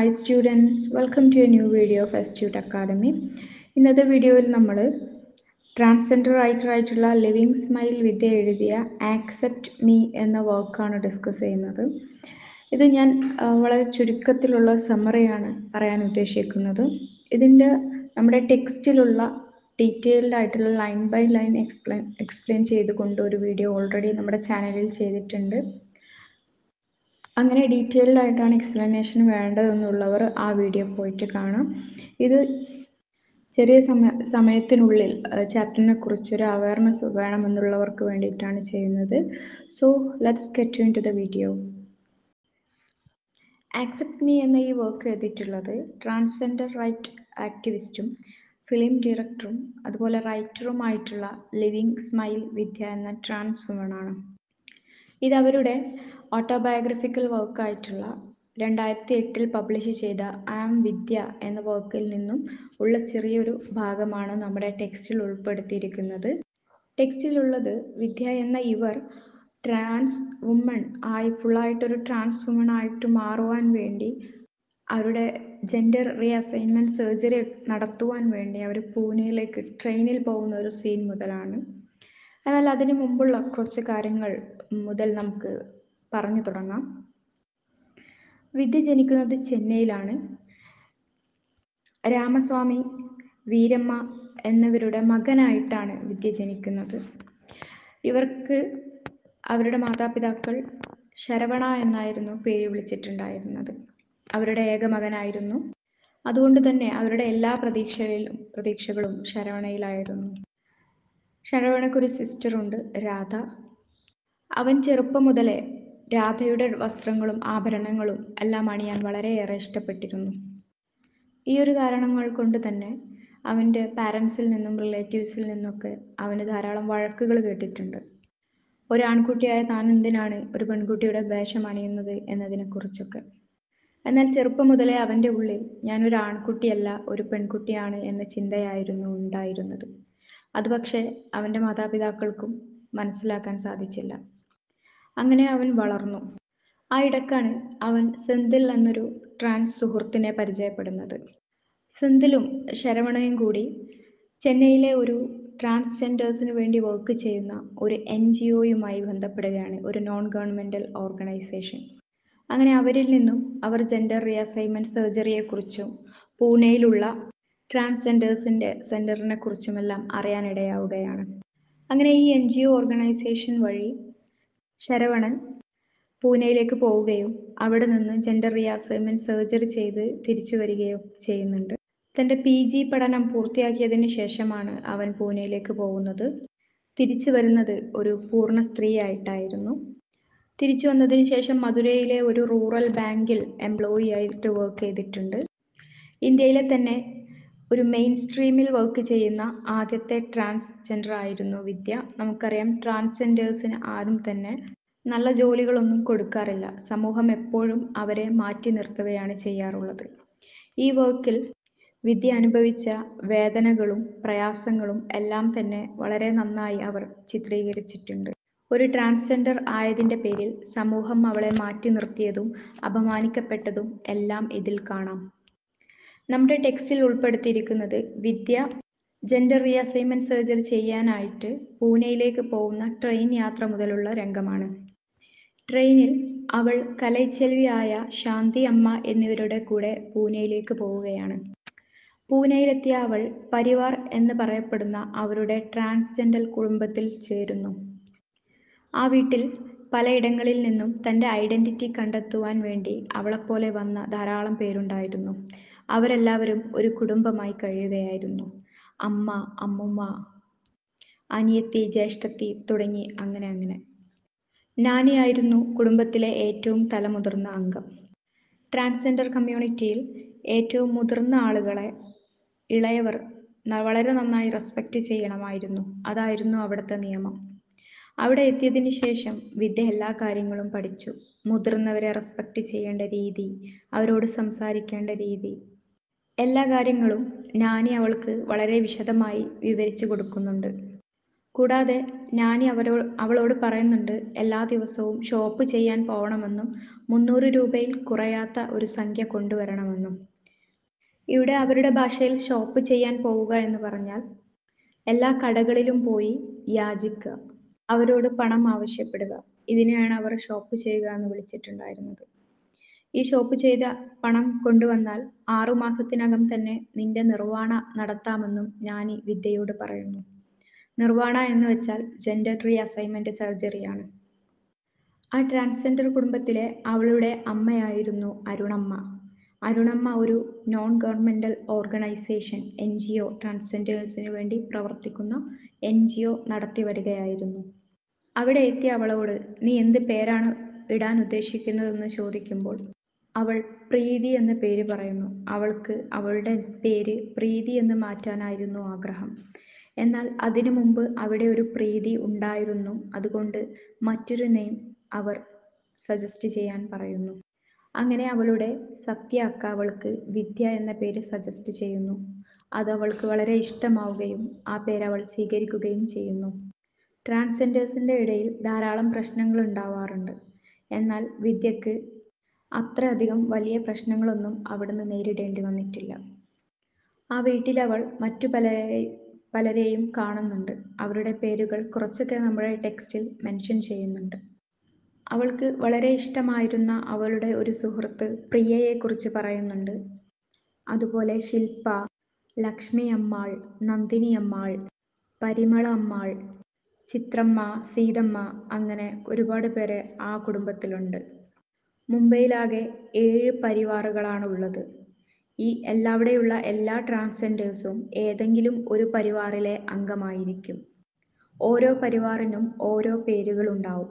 Hi students welcome to a new video of Astute Academy ഇന്നത്തെ വീഡിയോയിൽ നമ്മൾ transgender writer ആയിട്ടുള്ള ലിവിങ് സ്മൈൽ വിദ്യ എഴുതിയ ആക്സെപ്റ്റ് മീ എന്ന വർക്കാണ് ഡിസ്കസ് ചെയ്യുന്നത് ഇത് ഞാൻ ആ, വളരെ ചുരുക്കത്തിലുള്ള സമ്മറിയാണ് പറയാൻ ഉദ്ദേശിക്കുന്നത് ഇതിൻ്റെ നമ്മുടെ ടെക്സ്റ്റിലുള്ള ഡീറ്റെയിൽഡ് ആയിട്ടുള്ള line by line explain explain ചെയ്തുകൊണ്ട് ഒരു വീഡിയോ ഓൾറെഡി നമ്മുടെ ചാനലിൽ ചെയ്തിട്ടുണ്ട് അങ്ങനെ ഡീറ്റെയിൽഡ് ആയിട്ടാണ് എക്സ്പ്ലനേഷൻ വേണ്ടതെന്നുള്ളവർ ആ വീഡിയോ പോയിട്ട് കാണാം ഇത് ചെറിയ സമയ സമയത്തിനുള്ളിൽ ചാപ്റ്ററിനെ കുറിച്ചൊരു അവയർനെസ് വേണമെന്നുള്ളവർക്ക് വേണ്ടിയിട്ടാണ് ചെയ്യുന്നത് so let's get into the video accept me എന്ന ഈ വർക്ക് എഴുതിയിട്ടുള്ളത് ട്രാൻസ്ജെൻഡർ റൈറ്റ് ആക്ടിവിസ്റ്റും ഫിലിം ഡയറക്ടറും അതുപോലെ റൈറ്ററുമായിട്ടുള്ള ലിവിങ് സ്മൈൽ വിദ്യ എന്ന ട്രാൻസ് വുമണാണ് ഇത് അവരുടെ ഓട്ടോബയോഗ്രഫിക്കൽ വർക്കായിട്ടുള്ള രണ്ടായിരത്തി എട്ടിൽ പബ്ലിഷ് ചെയ്ത ആം വിദ്യ എന്ന വർക്കിൽ നിന്നും ഉള്ള ചെറിയൊരു ഭാഗമാണ് നമ്മുടെ ടെക്സ്റ്റിൽ ഉൾപ്പെടുത്തിയിരിക്കുന്നത് ടെക്സ്റ്റിലുള്ളത് വിദ്യ എന്ന ഇവർ ട്രാൻസ് വുമൺ ആയി ഫുള്ളായിട്ടൊരു ട്രാൻസ് വുമൺ ആയിട്ട് മാറുവാൻ വേണ്ടി അവരുടെ ജെൻഡർ റീഅസൈൻമെൻറ്റ് സർജറി നടത്തുവാൻ വേണ്ടി അവർ പൂനെയിലേക്ക് ട്രെയിനിൽ പോകുന്ന ഒരു സീൻ മുതലാണ് എന്നാൽ അതിനു മുമ്പുള്ള കുറച്ച് കാര്യങ്ങൾ മുതൽ നമുക്ക് പറഞ്ഞു തുടങ്ങാം വിദ്യ ജനിക്കുന്നത് ചെന്നൈയിലാണ് രാമസ്വാമി വീരമ്മ എന്നിവരുടെ മകനായിട്ടാണ് വിദ്യ ജനിക്കുന്നത് ഇവർക്ക് അവരുടെ മാതാപിതാക്കൾ ശരവണ എന്നായിരുന്നു പേര് വിളിച്ചിട്ടുണ്ടായിരുന്നത് അവരുടെ ഏക മകനായിരുന്നു അതുകൊണ്ട് തന്നെ അവരുടെ എല്ലാ പ്രതീക്ഷയിലും പ്രതീക്ഷകളും ശരവണയിലായിരുന്നു ശരവണയ്ക്കൊരു സിസ്റ്ററുണ്ട് രാധ അവൻ ചെറുപ്പം മുതലേ രാധയുടെ വസ്ത്രങ്ങളും ആഭരണങ്ങളും എല്ലാം അണിയാൻ വളരെയേറെ ഇഷ്ടപ്പെട്ടിരുന്നു ഈ ഒരു കാരണങ്ങൾ കൊണ്ട് തന്നെ അവൻ്റെ പാരൻസിൽ നിന്നും റിലേറ്റീവ്സിൽ നിന്നൊക്കെ അവന് ധാരാളം വഴക്കുകൾ കേട്ടിട്ടുണ്ട് ഒരു ആൺകുട്ടിയായ താൻ എന്തിനാണ് ഒരു പെൺകുട്ടിയുടെ വേഷം അണിയുന്നത് എന്നതിനെക്കുറിച്ചൊക്കെ എന്നാൽ ചെറുപ്പം മുതലേ അവൻ്റെ ഉള്ളിൽ ഞാനൊരു ആൺകുട്ടിയല്ല ഒരു പെൺകുട്ടിയാണ് എന്ന ചിന്തയായിരുന്നു ഉണ്ടായിരുന്നത് അത് പക്ഷേ അവൻ്റെ മാതാപിതാക്കൾക്കും മനസ്സിലാക്കാൻ സാധിച്ചില്ല അങ്ങനെ അവൻ വളർന്നു ആ ഇടക്കാണ് അവൻ സെന്തിൽ എന്നൊരു ട്രാൻസ് സുഹൃത്തിനെ പരിചയപ്പെടുന്നത് സെന്തിലും ശരവണയും കൂടി ചെന്നൈയിലെ ഒരു ട്രാൻസ്ജെൻഡേഴ്സിന് വേണ്ടി വർക്ക് ചെയ്യുന്ന ഒരു എൻ ജി ഒയുമായി ബന്ധപ്പെടുകയാണ് ഒരു നോൺ ഗവൺമെൻറ്റൽ ഓർഗനൈസേഷൻ അങ്ങനെ അവരിൽ നിന്നും അവർ ജെൻഡർ റീഅസൈൻമെൻറ്റ് സർജറിയെക്കുറിച്ചും പൂനെയിലുള്ള ട്രാൻസ്ജെൻഡേഴ്സിൻ്റെ സെൻറ്ററിനെ കുറിച്ചുമെല്ലാം അറിയാനിടയാവുകയാണ് അങ്ങനെ ഈ എൻ ജി ഒ ഓർഗനൈസേഷൻ വഴി ശരവണൻ പൂനെയിലേക്ക് പോവുകയും അവിടെ നിന്ന് ജെൻഡർ റീഅസൈൻമെൻറ്റ് സർജറി ചെയ്ത് തിരിച്ചു വരികയും ചെയ്യുന്നുണ്ട് തൻ്റെ പി ജി പഠനം പൂർത്തിയാക്കിയതിന് ശേഷമാണ് അവൻ പൂനെയിലേക്ക് പോകുന്നത് തിരിച്ചു വരുന്നത് ഒരു പൂർണ്ണ സ്ത്രീയായിട്ടായിരുന്നു തിരിച്ചു വന്നതിന് ശേഷം മധുരയിലെ ഒരു റൂറൽ ബാങ്കിൽ എംപ്ലോയി ആയിട്ട് വർക്ക് ചെയ്തിട്ടുണ്ട് ഇന്ത്യയിലെ തന്നെ ഒരു മെയിൻ സ്ട്രീമിൽ വർക്ക് ചെയ്യുന്ന ആദ്യത്തെ ട്രാൻസ്ജെൻഡർ ആയിരുന്നു വിദ്യ നമുക്കറിയാം ട്രാൻസ്ജെൻഡേഴ്സിന് ആരും തന്നെ നല്ല ജോലികളൊന്നും കൊടുക്കാറില്ല സമൂഹം എപ്പോഴും അവരെ മാറ്റി നിർത്തുകയാണ് ചെയ്യാറുള്ളത് ഈ വർക്കിൽ വിദ്യ അനുഭവിച്ച വേദനകളും പ്രയാസങ്ങളും എല്ലാം തന്നെ വളരെ നന്നായി അവർ ചിത്രീകരിച്ചിട്ടുണ്ട് ഒരു ട്രാൻസ്ജെൻഡർ ആയതിൻ്റെ പേരിൽ സമൂഹം അവളെ മാറ്റി നിർത്തിയതും അപമാനിക്കപ്പെട്ടതും എല്ലാം ഇതിൽ കാണാം നമ്മുടെ ടെക്സ്റ്റിൽ ഉൾപ്പെടുത്തിയിരിക്കുന്നത് വിദ്യ ജെൻഡർ റീഅസൈൻമെൻറ്റ് സർജറി ചെയ്യാനായിട്ട് പൂനെയിലേക്ക് പോകുന്ന ട്രെയിൻ യാത്ര മുതലുള്ള രംഗമാണ് ട്രെയിനിൽ അവൾ കലൈച്ചെൽവിയായ ശാന്തി അമ്മ എന്നിവരുടെ കൂടെ പൂനെയിലേക്ക് പോവുകയാണ് പൂനെയിലെത്തിയ അവൾ പരിവാർ എന്ന് പറയപ്പെടുന്ന അവരുടെ ട്രാൻസ്ജെൻഡർ കുടുംബത്തിൽ ചേരുന്നു ആ വീട്ടിൽ പലയിടങ്ങളിൽ നിന്നും തൻ്റെ ഐഡൻറ്റിറ്റി കണ്ടെത്തുവാൻ വേണ്ടി അവളെപ്പോലെ വന്ന ധാരാളം പേരുണ്ടായിരുന്നു അവരെല്ലാവരും ഒരു കുടുംബമായി കഴിയുകയായിരുന്നു അമ്മ അമ്മുമ്മ അനിയത്തി ജ്യേഷ്ഠത്തി തുടങ്ങി അങ്ങനെ അങ്ങനെ നാനിയായിരുന്നു കുടുംബത്തിലെ ഏറ്റവും തലമുതിർന്ന അംഗം ട്രാൻസ്ജെൻഡർ കമ്മ്യൂണിറ്റിയിൽ ഏറ്റവും മുതിർന്ന ആളുകളെ ഇളയവർ ന- വളരെ നന്നായി റെസ്പെക്റ്റ് ചെയ്യണമായിരുന്നു അതായിരുന്നു അവിടുത്തെ നിയമം അവിടെ എത്തിയതിന് ശേഷം വിദ്യ എല്ലാ കാര്യങ്ങളും പഠിച്ചു മുതിർന്നവരെ റെസ്പെക്റ്റ് ചെയ്യേണ്ട രീതി അവരോട് സംസാരിക്കേണ്ട രീതി എല്ലാ കാര്യങ്ങളും നാനി അവൾക്ക് വളരെ വിശദമായി വിവരിച്ചു കൊടുക്കുന്നുണ്ട് കൂടാതെ നാനി അവരോ അവളോട് പറയുന്നുണ്ട് എല്ലാ ദിവസവും ഷോപ്പ് ചെയ്യാൻ പോകണമെന്നും മുന്നൂറ് രൂപയിൽ കുറയാത്ത ഒരു സംഖ്യ കൊണ്ടുവരണമെന്നും. ഇവിടെ അവരുടെ ഭാഷയിൽ ഷോപ്പ് ചെയ്യാൻ പോവുക എന്ന് പറഞ്ഞാൽ എല്ലാ കടകളിലും പോയി യാചിക്കുക, അവരോട് പണം ആവശ്യപ്പെടുക. ഇതിനെയാണ് അവർ ഷോപ്പ് ചെയ്യുക എന്ന് വിളിച്ചിട്ടുണ്ടായിരുന്നത്. ഈ ഷോപ്പ് ചെയ്ത പണം കൊണ്ടുവന്നാൽ ആറുമാസത്തിനകം തന്നെ നിന്റെ നിർവാണ നടത്താമെന്നും നാനി വിദ്യയോട് പറയുന്നു. നിർവാണ എന്ന് വെച്ചാൽ ജെൻഡർ റീ അസൈൻമെന്റ് സർജറിയാണ്. ആ ട്രാൻസ്ജെൻഡർ കുടുംബത്തിലെ അവളുടെ അമ്മയായിരുന്നു അരുണമ്മ. അരുണമ്മ ഒരു നോൺ ഗവൺമെന്റൽ ഓർഗനൈസേഷൻ എൻജിഒ ട്രാൻസ്ജെൻഡേഴ്സിനു വേണ്ടി പ്രവർത്തിക്കുന്ന എൻജിഒ നടത്തിവരികയായിരുന്നു. അവിടെ എത്തിയ അവളോട് നീ എന്ത് പേരാണ് ഇടാൻ ഉദ്ദേശിക്കുന്നതെന്ന് ചോദിക്കുമ്പോൾ അവൾ പ്രീതി എന്ന പേര് പറയുന്നു. അവൾക്ക് അവളുടെ പേര് പ്രീതി എന്ന് മാറ്റാനായിരുന്നു ആഗ്രഹം. എന്നാൽ അതിനു മുമ്പ് അവിടെ ഒരു പ്രീതി ഉണ്ടായിരുന്നു അതുകൊണ്ട് മറ്റൊരു നെയിം അവർ സജസ്റ്റ് ചെയ്യാൻ പറയുന്നു. അങ്ങനെ അവളുടെ സത്യ അക്ക അവൾക്ക് വിദ്യ എന്ന പേര് സജസ്റ്റ് ചെയ്യുന്നു. അത് അവൾക്ക് വളരെ ഇഷ്ടമാവുകയും ആ പേര് അവൾ സ്വീകരിക്കുകയും ചെയ്യുന്നു. ട്രാൻസ്ജെൻഡേഴ്സിന്റെ ഇടയിൽ ധാരാളം പ്രശ്നങ്ങളുണ്ടാവാറുണ്ട്. എന്നാൽ വിദ്യക്ക് അത്ര അധികം വലിയ പ്രശ്നങ്ങളൊന്നും അവിടുന്ന് നേരിടേണ്ടി വന്നിട്ടില്ല. ആ വീട്ടിലവൾ മറ്റു പലരെ പലരെയും കാണുന്നുണ്ട്. അവരുടെ പേരുകൾ കുറച്ചൊക്കെ നമ്മുടെ ടെക്സ്റ്റിൽ മെൻഷൻ ചെയ്യുന്നുണ്ട്. അവൾക്ക് വളരെ ഇഷ്ടമായിരുന്ന അവളുടെ ഒരു സുഹൃത്ത് പ്രിയയെക്കുറിച്ച് പറയുന്നുണ്ട്. അതുപോലെ ശിൽപ, ലക്ഷ്മി അമ്മാൾ, നന്ദിനി അമ്മാൾ, പരിമള അമ്മാൾ, ചിത്രമ്മ, സീതമ്മ അങ്ങനെ ഒരുപാട് പേര് ആ കുടുംബത്തിലുണ്ട്. മുംബൈയിലാകെ ഏഴ് പരിവാറുകളാണുള്ളത്. ഈ അവിടെയുള്ള എല്ലാ ട്രാൻസ്ജെൻഡേഴ്സും ഏതെങ്കിലും ഒരു പരിവാറിലെ അംഗമായിരിക്കും. ഓരോ പരിവാറിനും ഓരോ പേരുകളുണ്ടാവും.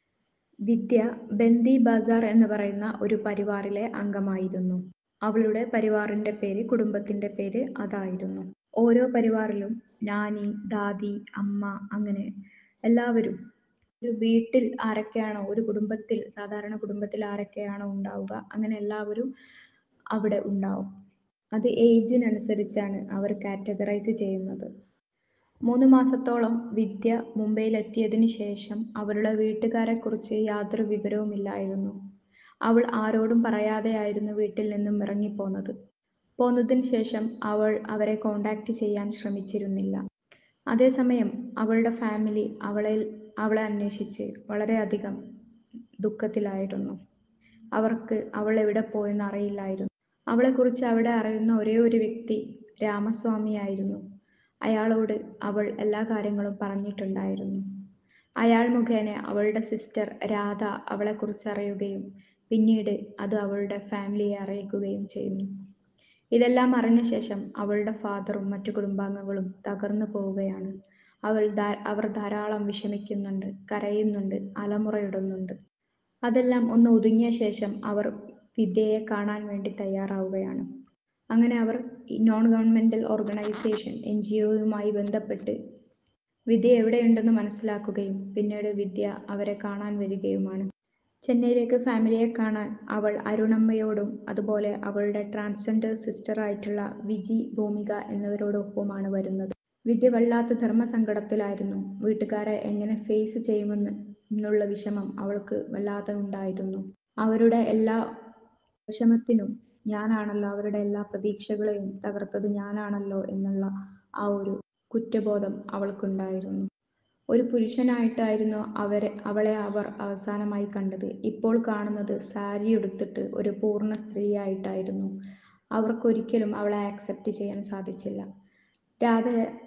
വിദ്യ ബന്ദി ബസാർ എന്ന് പറയുന്ന ഒരു പരിവാറിലെ അംഗമായിരുന്നു. അവളുടെ പരിവാറിന്റെ പേര് കുടുംബത്തിന്റെ പേര് അതായിരുന്നു. ഓരോ പരിവാറിലും നാനി, ദാദി, അമ്മ അങ്ങനെ എല്ലാവരും ഒരു വീട്ടിൽ ആരൊക്കെയാണോ ഒരു കുടുംബത്തിൽ സാധാരണ കുടുംബത്തിൽ ആരൊക്കെയാണോ ഉണ്ടാവുക അങ്ങനെ എല്ലാവരും അവിടെ ഉണ്ടാവും. അത് ഏജിനനുസരിച്ചാണ് അവർ കാറ്റഗറൈസ് ചെയ്യുന്നത്. മൂന്ന് മാസത്തോളം വിദ്യ മുംബൈയിലെത്തിയതിന് ശേഷം അവളുടെ വീട്ടുകാരെക്കുറിച്ച് യാതൊരു വിവരവുമില്ലായിരുന്നു. അവൾ ആരോടും പറയാതെയായിരുന്നു വീട്ടിൽ നിന്നും ഇറങ്ങിപ്പോന്നത്. പോന്നതിന് ശേഷം അവൾ അവരെ കോണ്ടാക്ട് ചെയ്യാൻ ശ്രമിച്ചിരുന്നില്ല. അതേസമയം അവളുടെ ഫാമിലി അവളെ അവളെ അന്വേഷിച്ച് വളരെയധികം ദുഃഖത്തിലായിരുന്നു. അവർക്ക് അവൾ എവിടെ പോയെന്ന് അറിയില്ലായിരുന്നു. അവളെക്കുറിച്ച് അവിടെ അറിയുന്ന ഒരേയൊരു വ്യക്തി രാമസ്വാമിയായിരുന്നു. അയാളോട് അവൾ എല്ലാ കാര്യങ്ങളും പറഞ്ഞിട്ടുണ്ടായിരുന്നു. അയാൾ മുഖേന അവളുടെ സിസ്റ്റർ രാധ അവളെക്കുറിച്ച് അറിയുകയും പിന്നീട് അത് അവളുടെ ഫാമിലിയെ അറിയിക്കുകയും ചെയ്യുന്നു. ഇതെല്ലാം അറിഞ്ഞ ശേഷം അവളുടെ ഫാദറും മറ്റു കുടുംബാംഗങ്ങളും തകർന്നു പോവുകയാണ്. അവൾ അവർ ധാരാളം വിഷമിക്കുന്നുണ്ട്, കരയുന്നുണ്ട്, അലമുറയിടുന്നുണ്ട്. അതെല്ലാം ഒന്ന് ഒതുങ്ങിയ ശേഷം അവർ വിദ്യയെ കാണാൻ വേണ്ടി തയ്യാറാവുകയാണ്. അങ്ങനെ അവർ നോൺ ഗവൺമെന്റൽ ഓർഗനൈസേഷൻ എൻജിഒയുമായി ബന്ധപ്പെട്ട് വിദ്യ എവിടെയുണ്ടെന്ന് മനസ്സിലാക്കുകയും പിന്നീട് വിദ്യ അവരെ കാണാൻ വരികയുമാണ്. ചെന്നൈയിലേക്ക് ഫാമിലിയെ കാണാൻ അവൾ അരുണമ്മയോടും അതുപോലെ അവളുടെ ട്രാൻസ്ജെൻഡർ സിസ്റ്റർ ആയിട്ടുള്ള വിജി, ഭൂമിക എന്നിവരോടൊപ്പമാണ് വരുന്നത്. വിദ്യ വല്ലാത്ത ധർമസങ്കടത്തിലായിരുന്നു. വീട്ടുകാരെ എങ്ങനെ ഫേസ് ചെയ്യുമെന്നുള്ള വിഷമം അവൾക്ക് വല്ലാതെ ഉണ്ടായിരുന്നു. അവരുടെ എല്ലാ വിഷമത്തിനും ഞാനാണല്ലോ അവരുടെ എല്ലാ പ്രതീക്ഷകളെയും തകർത്തത് ഞാനാണല്ലോ എന്നുള്ള ആ ഒരു കുറ്റബോധം അവൾക്കുണ്ടായിരുന്നു. ഒരു പുരുഷനായിട്ടായിരുന്നു അവരെ അവളെ അവർ അവസാനമായി കണ്ടത്. ഇപ്പോൾ കാണുന്നത് സാരിയുടുത്തിട്ട് ഒരു പൂർണ്ണ സ്ത്രീയായിട്ടായിരുന്നു. അവർക്കൊരിക്കലും അവളെ ആക്സെപ്റ്റ് ചെയ്യാൻ സാധിച്ചില്ല. രാധ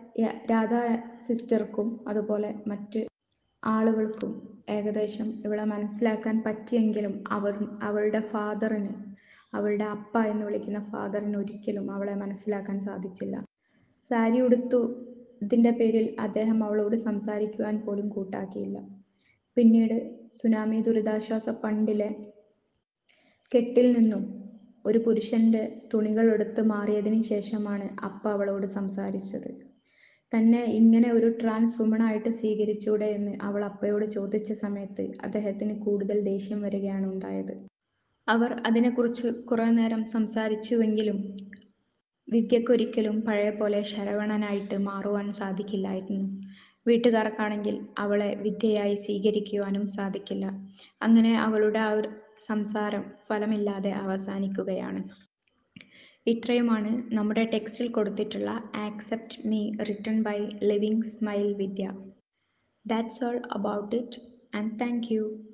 രാധ സിസ്റ്റർക്കും അതുപോലെ മറ്റ് ആളുകൾക്കും ഏകദേശം ഇവളെ മനസ്സിലാക്കാൻ പറ്റിയെങ്കിലും അവർ അവളുടെ ഫാദറിന് അവളുടെ അപ്പ എന്ന് വിളിക്കുന്ന ഫാദറിന് ഒരിക്കലും അവളെ മനസ്സിലാക്കാൻ സാധിച്ചില്ല. സാരി ഉടുത്തതിന്റെ പേരിൽ അദ്ദേഹം അവളോട് സംസാരിക്കുവാൻ പോലും കൂട്ടാക്കിയില്ല. പിന്നീട് സുനാമി ദുരിതാശ്വാസ ഫണ്ടിലെ കെട്ടിൽ നിന്നും ഒരു പുരുഷന്റെ തുണികൾ എടുത്ത് മാറിയതിന് ശേഷമാണ് അപ്പ അവളോട് സംസാരിച്ചത്. തന്നെ ഇങ്ങനെ ഒരു ട്രാൻസ് വുമണായിട്ട് സ്വീകരിച്ചൂടെ എന്ന് അവൾ അപ്പയോട് ചോദിച്ച സമയത്ത് അദ്ദേഹത്തിന് കൂടുതൽ ദേഷ്യം വരികയാണ് ഉണ്ടായത്. അവർ അതിനെക്കുറിച്ച് കുറെ നേരം സംസാരിച്ചുവെങ്കിലും വിദ്യക്കൊരിക്കലും പഴയപോലെ ശരവണനായിട്ട് മാറുവാൻ സാധിക്കില്ലായിരുന്നു. വീട്ടുകാർക്കാണെങ്കിൽ അവളെ വിദ്യയായി സ്വീകരിക്കുവാനും സാധിക്കില്ല. അങ്ങനെ അവളുടെ ആ ഒരു സംസാരം ഫലമില്ലാതെ അവസാനിക്കുകയാണ്. ഇത്രയുമാണ് നമ്മുടെ ടെക്സ്റ്റിൽ കൊടുത്തിട്ടുള്ള accept me written by Living Smile Vidya. That's all about it and thank U.